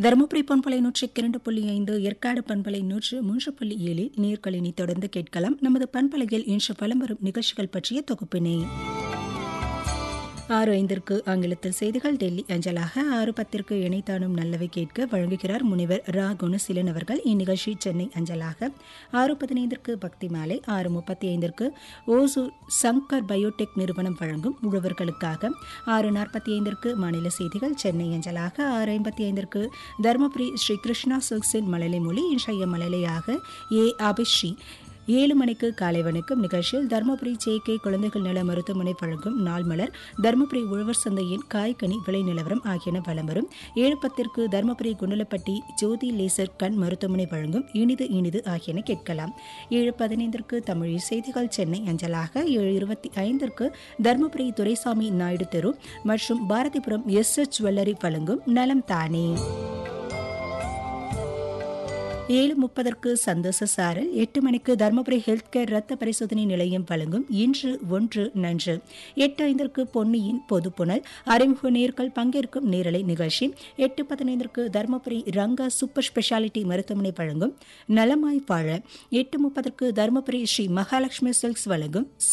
தருமபுரி பண்பலை நூற்றி இரண்டு புள்ளி ஐந்து ஏற்காடு பண்பலை நூற்று மூன்று புள்ளி ஏழில் நீர்களினி தொடர்ந்து கேட்கலாம் நமது பண்பலையில் இன்று பலம் வரும் நிகழ்ச்சிகள் பற்றிய தொகுப்பினை ஆறு ஐந்திற்கு ஆங்கிலத்தில் செய்திகள் டெல்லி அஞ்சலாக ஆறு பத்திற்கு இணைத்தானும் நல்லவை கேட்க வழங்குகிறார் முனிவர் ரா குணசீலன் அவர்கள் இந்நிகழ்ச்சி சென்னை அஞ்சலாக ஆறு பதினைந்திற்கு பக்தி மாலை ஆறு முப்பத்தி ஐந்திற்கு ஓசூர் சங்கர் பயோடெக் நிறுவனம் வழங்கும் உழவர்களுக்காக ஆறு நாற்பத்தி ஐந்திற்கு மாநில செய்திகள் சென்னை அஞ்சலாக ஆறு ஐம்பத்தி ஐந்திற்கு தருமபுரி ஸ்ரீ கிருஷ்ணா சில்க்ஸின் மழலை மொழி இன்றைய மழலையாக ஏ அபிஸ்ரீ ஏழு மணிக்கு காலை வணக்கம் நிகழ்ச்சியில் தருமபுரி ஜேகே குழந்தைகள் நல மருத்துவமனை வழங்கும் நாள் மலர் தருமபுரி உழவர் சந்தையின் காய்கனி விலை நிலவரம் ஆகியன வலம் வரும் ஏழு பத்திற்கு தருமபுரி குண்டலப்பட்டி ஜோதி லேசர் கண் மருத்துவமனை வழங்கும் இனிது இனிது ஆகியன கேட்கலாம் ஏழு பதினைந்திற்கு தமிழ் செய்திகள் சென்னை அஞ்சலாக ஏழு இருபத்தி ஐந்திற்கு தருமபுரி துரைசாமி நாயுடு தெரு மற்றும் பாரதிபுரம் எஸ் எச் ஜுவல்லரி வழங்கும் நலம் தானே ஏழு முப்பதற்கு சந்தோஷ சாரல் எட்டு மணிக்கு தருமபுரி ஹெல்த் கேர் ரத்த பரிசோதனை நிலையம் வழங்கும் இன்று ஒன்று நன்று எட்டு ஐந்திற்கு பொன்னியின் பொதுப்புணல் அறிமுக நேர்கள் பங்கேற்கும் நேரலை நிகழ்ச்சி எட்டு பதினைந்திற்கு தருமபுரி ரங்கா சூப்பர் ஸ்பெஷாலிட்டி மருத்துவமனை வழங்கும் நலமாய் வாழ எட்டு முப்பதற்கு தருமபுரி ஸ்ரீ மகாலட்சுமி சில்க்ஸ் வழங்கும்